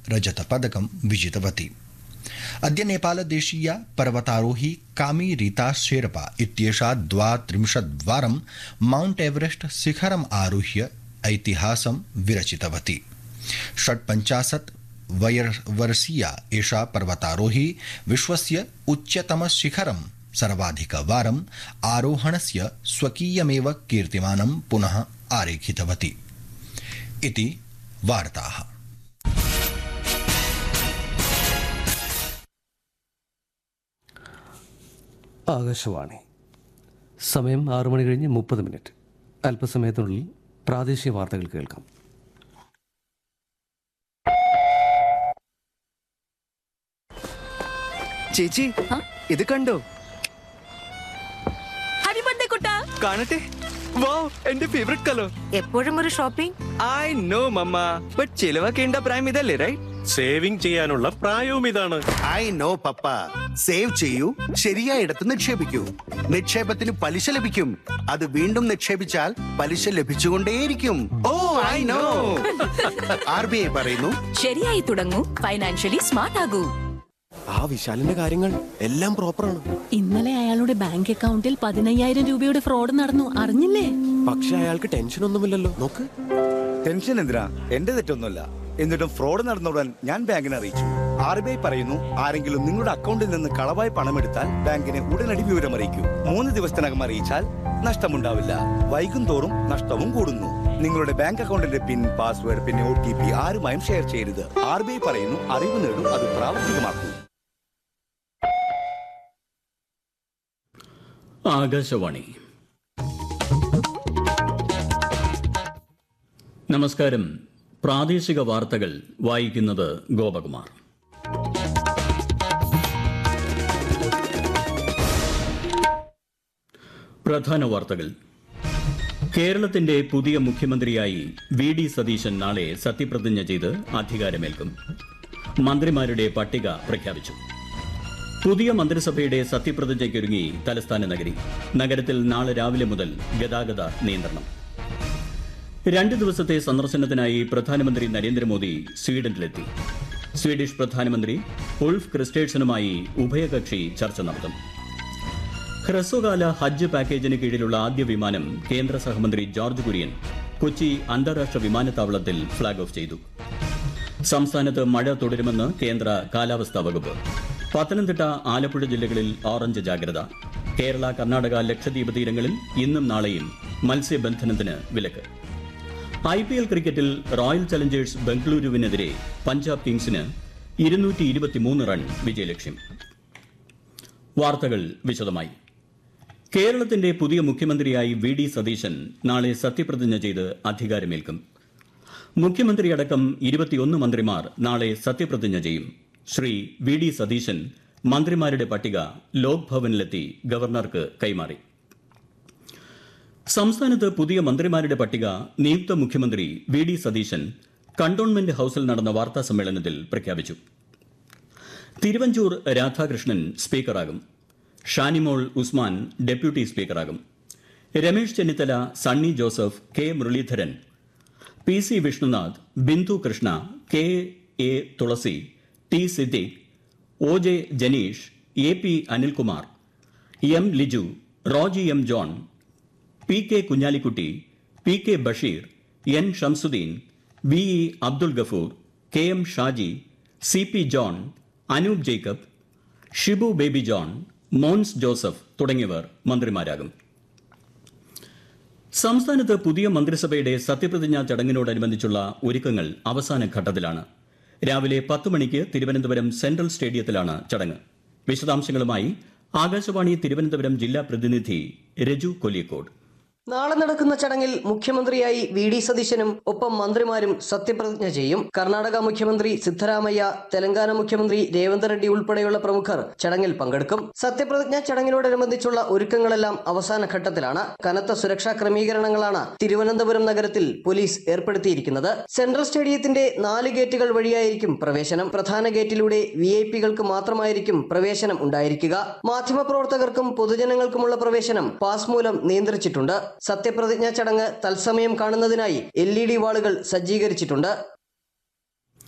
रजतपदकं विजितवती अद्य नेपालदेशीया पर्वतारोही कामी रीता शेरपा इत्येषा द्वात्रिंशद्वारं माउंट एवरेस्ट शिखरम् आरुह्य ऐतिहासं विरचितवती षट्पञ्चाशत् वर्षीया एषा पर्वतारोही विश्वस्य उच्चतमशिखरं सर्वाधिकवारम् आरोहणस्य स्वकीयमेव कीर्तिमानं पुनः आरेखितवती इति वार्ताः ആകാശവാണി സമയം ആറു മണി കഴിഞ്ഞ് മുപ്പത് മിനിറ്റ് അല്പസമയത്തിനുള്ളിൽ പ്രാദേശിക വാർത്തകൾ കേൾക്കാം ചേച്ചി ഇത് കണ്ടോ ഹാപ്പി ബർത്ത്ഡേ കുട്ടാ കാണട്ടെ വൗ എന്റെ ഫേവറേറ്റ് കളർ എപ്പോഴും ഒരു shopping I know mama but ചിലവാക്കേണ്ട പ്രായം ഇതല്ലേ റൈറ്റ് സേവിംഗ് ചെയ്യാനുള്ള പ്രായവും ഇതാണ് ഐ നോ പപ്പ സേവ് ചെയ്യൂ ശരിയായിടത്ത് നിക്ഷേപിക്കൂ നിക്ഷേപത്തിന് പലിശ ലഭിക്കും അത് വീണ്ടും നിക്ഷേപിച്ചാൽ പലിശ ലഭിച്ചുകൊണ്ടേയിരിക്കും oh I know R B I പറയുന്നു ശരിയായി തുടങ്ങൂ ഫൈനാൻഷ്യലി സ്മാർട്ട് ആകൂ ആ വിശാലിന്റെ കാര്യങ്ങൾ എല്ലാം പ്രോപ്പറാണ് ഇന്നലെ അയാളുടെ ബാങ്ക് അക്കൗണ്ടിൽ പതിനയ്യായിരം രൂപയുടെ ഫ്രോഡ് നടന്നു അറിഞ്ഞില്ലേ പക്ഷെ അയാൾക്ക് ടെൻഷൻ ഒന്നുമില്ലല്ലോ നോക്ക് ടെൻഷൻ എന്തിനാ എന്റെ തെറ്റൊന്നുമല്ല എന്നിട്ടും ഫ്രോഡ് നടന്നുടൻ ഞാൻ ബാങ്കിനെ അറിയിച്ചു ആർ ബി ഐ പറയുന്നു ആരെങ്കിലും നിങ്ങളുടെ അക്കൗണ്ടിൽ നിന്ന് കളവായി പണമെടുത്താൽ ബാങ്കിനെ ഉടനടി വിവരം അറിയിക്കൂ മൂന്ന് ദിവസത്തിനകം അറിയിച്ചാൽ നഷ്ടമുണ്ടാവില്ല വൈകും തോറും നഷ്ടവും കൂടുന്നു നിങ്ങളുടെ ബാങ്ക് അക്കൗണ്ടിന്റെ പിൻ പാസ്വേഡ് പിന്നെ ഒ ടി പി ആരുമായും ഷെയർ ചെയ്യരുത് ആർ ബി ഐ പറയുന്നു അറിവ് നേടും അത് പ്രാവർത്തികമാക്കൂ ആകാശവാണി നമസ്കാരം പ്രാദേശിക വാർത്തകൾ വായിക്കുന്നത് ഗോപകുമാർ പ്രധാന വാർത്തകൾ കേരളത്തിന്റെ പുതിയ മുഖ്യമന്ത്രിയായി വി ഡി സതീശൻ നാളെ സത്യപ്രതിജ്ഞ ചെയ്ത് അധികാരമേൽക്കും മന്ത്രിമാരുടെ പട്ടിക പ്രഖ്യാപിച്ചു പുതിയ മന്ത്രിസഭയുടെ സത്യപ്രതിജ്ഞയ്ക്കൊരുങ്ങി തലസ്ഥാന നഗരി നഗരത്തിൽ നാളെ രാവിലെ മുതൽ ഗതാഗത നിയന്ത്രണം രണ്ട് ദിവസത്തെ സന്ദർശനത്തിനായി പ്രധാനമന്ത്രി നരേന്ദ്രമോദി സ്വീഡനിലെത്തി സ്വീഡിഷ് പ്രധാനമന്ത്രി ഉൾഫ് ക്രിസ്റ്റേഴ്സനുമായി ഉഭയകക്ഷി ചർച്ച നടത്തും ഹ്രസ്വകാല ഹജ്ജ് പാക്കേജിന് കീഴിലുള്ള ആദ്യ വിമാനം കേന്ദ്ര സഹമന്ത്രി ജോർജ് കുര്യൻ കൊച്ചി അന്താരാഷ്ട്ര വിമാനത്താവളത്തിൽ ഫ്ളാഗ് ഓഫ് ചെയ്തു സംസ്ഥാനത്ത് മഴ തുടരുമെന്ന് കേന്ദ്ര കാലാവസ്ഥാ വകുപ്പ് പത്തനംതിട്ട ആലപ്പുഴ ജില്ലകളിൽ ഓറഞ്ച് ജാഗ്രത കേരള കർണാടക ലക്ഷദ്വീപ് തീരങ്ങളിൽ ഇന്നും നാളെയും മത്സ്യബന്ധനത്തിന് വിലക്ക് ഐ പി എൽ ക്രിക്കറ്റിൽ റോയൽ ചലഞ്ചേഴ്സ് ബംഗളൂരുവിനെതിരെ പഞ്ചാബ് കിങ്സിന് ഇരുന്നൂറ്റി ഇരുപത്തിമൂന്ന് റൺ വിജയലക്ഷ്യം വാർത്തകൾ വിശദമായി കേരളത്തിന്റെ പുതിയ മുഖ്യമന്ത്രിയായി വി ഡി സതീശൻ നാളെ സത്യപ്രതിജ്ഞ ചെയ്ത് അധികാരമേൽക്കും മുഖ്യമന്ത്രിയടക്കം ഇരുപത്തിയൊന്ന് മന്ത്രിമാർ നാളെ സത്യപ്രതിജ്ഞ ചെയ്യും ശ്രീ വി ഡി സതീശൻ മന്ത്രിമാരുടെ പട്ടിക ലോക് ഭവനിലെത്തി ഗവർണർക്ക് കൈമാറി സംസ്ഥാനത്ത് പുതിയ മന്ത്രിമാരുടെ പട്ടിക നിയുക്ത മുഖ്യമന്ത്രി വി ഡി സതീശൻ കണ്ടോൺമെന്റ് ഹൌസിൽ നടന്ന വാർത്താ സമ്മേളനത്തിൽ പ്രഖ്യാപിച്ചു തിരുവഞ്ചൂർ രാധാകൃഷ്ണൻ സ്പീക്കറാകും ഷാനിമോൾ ഉസ്മാൻ ഡെപ്യൂട്ടി സ്പീക്കറാകും Ramesh Chennithala Sunny Joseph K Muraleedharan P C Vishnunath Bindu Krishna K A Thulasi T Siddique O J Janeesh A P Anilkumar M Liju Roji M John P K Kunhalikutty P K Basheer N Shamsuddin V E Abdul Gafoor K M Shaji C P John Anoop Jacob Shibu Baby John Mons Joseph തുടങ്ങിയവർ മന്ത്രിമാരാകും സംസ്ഥാനത്ത് പുതിയ മന്ത്രിസഭയുടെ സത്യപ്രതിജ്ഞാ ചടങ്ങിനോടനുബന്ധിച്ചുള്ള ഒരുക്കങ്ങൾ അവസാന ഘട്ടത്തിലാണ് രാവിലെ പത്ത് മണിക്ക് തിരുവനന്തപുരം സെൻട്രൽ സ്റ്റേഡിയത്തിലാണ് ചടങ്ങ് വിശദാംശങ്ങളുമായി ആകാശവാണി തിരുവനന്തപുരം ജില്ലാ പ്രതിനിധി രജു കൊല്ലിക്കോട് നാളെ നടക്കുന്ന ചടങ്ങിൽ മുഖ്യമന്ത്രിയായി വി ഡി സതീശനും ഒപ്പം മന്ത്രിമാരും സത്യപ്രതിജ്ഞ ചെയ്യും കർണാടക മുഖ്യമന്ത്രി സിദ്ധരാമയ്യ തെലങ്കാന മുഖ്യമന്ത്രി രേവന്ത് റെഡ്ഡി ഉൾപ്പെടെയുള്ള പ്രമുഖർ ചടങ്ങിൽ പങ്കെടുക്കും സത്യപ്രതിജ്ഞ ചടങ്ങിനോടനുബന്ധിച്ചുള്ള ഒരുക്കങ്ങളെല്ലാം അവസാന ഘട്ടത്തിലാണ് കനത്ത സുരക്ഷാ ക്രമീകരണങ്ങളാണ് തിരുവനന്തപുരം നഗരത്തിൽ പോലീസ് ഏർപ്പെടുത്തിയിരിക്കുന്നത് സെൻട്രൽ സ്റ്റേഡിയത്തിന്റെ നാല് ഗേറ്റുകൾ വഴിയായിരിക്കും പ്രവേശനം പ്രധാന ഗേറ്റിലൂടെ വി ഐ പികൾക്ക് മാത്രമായിരിക്കും പ്രവേശനം ഉണ്ടായിരിക്കുക മാധ്യമപ്രവർത്തകർക്കും പൊതുജനങ്ങൾക്കുമുള്ള പ്രവേശനം പാസ് മൂലം നിയന്ത്രിച്ചിട്ടുണ്ട് സത്യപ്രതിജ്ഞാ ചടങ്ങ് തത്സമയം കാണുന്നതിനായി എൽ ഇ ഡി വാളുകൾ സജ്ജീകരിച്ചിട്ടുണ്ട്